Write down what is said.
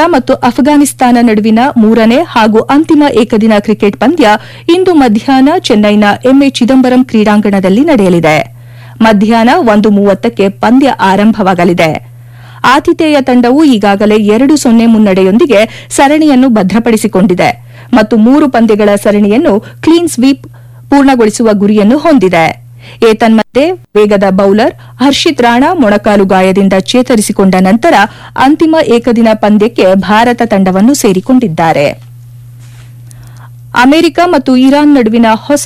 ಮತ್ತು ಅಫ್ಘಾನಿಸ್ತಾನ ನಡುವಿನ ಮೂರನೇ ಹಾಗೂ ಅಂತಿಮ ಏಕದಿನ ಕ್ರಿಕೆಟ್ ಪಂದ್ಯ ಇಂದು ಮಧ್ಯಾಹ್ನ ಚೆನ್ನೈನ ಎಂಎ ಚಿದಂಬರಂ ಕ್ರೀಡಾಂಗಣದಲ್ಲಿ ನಡೆಯಲಿದೆ ಮಧ್ಯಾಹ್ನ ಒಂದು ಮೂವತ್ತಕ್ಕೆ ಪಂದ್ಯ ಆರಂಭವಾಗಲಿದೆ ಆತಿಥೇಯ ತಂಡವು ಈಗಾಗಲೇ ಎರಡು ಸೊನ್ನೆ ಮುನ್ನಡೆಯೊಂದಿಗೆ ಸರಣಿಯನ್ನು ಭದ್ರಪಡಿಸಿಕೊಂಡಿದೆ ಮತ್ತು ಮೂರು ಪಂದ್ಯಗಳ ಸರಣಿಯನ್ನು ಕ್ಲೀನ್ ಸ್ವೀಪ್ ಪೂರ್ಣಗೊಳಿಸುವ ಗುರಿಯನ್ನು ಹೊಂದಿದೆ ಏತನ್ಮಧ್ಯೆ ವೇಗದ ಬೌಲರ್ ಹರ್ಷಿತ್ ರಾಣಾ ಮೊಣಕಾಲು ಗಾಯದಿಂದ ಚೇತರಿಸಿಕೊಂಡ ನಂತರ ಅಂತಿಮ ಏಕದಿನ ಪಂದ್ಯಕ್ಕೆ ಭಾರತ ತಂಡವನ್ನು ಸೇರಿಕೊಂಡಿದ್ದಾರೆ ಅಮೆರಿಕ ಮತ್ತು ಇರಾನ್ ನಡುವಿನ ಹೊಸ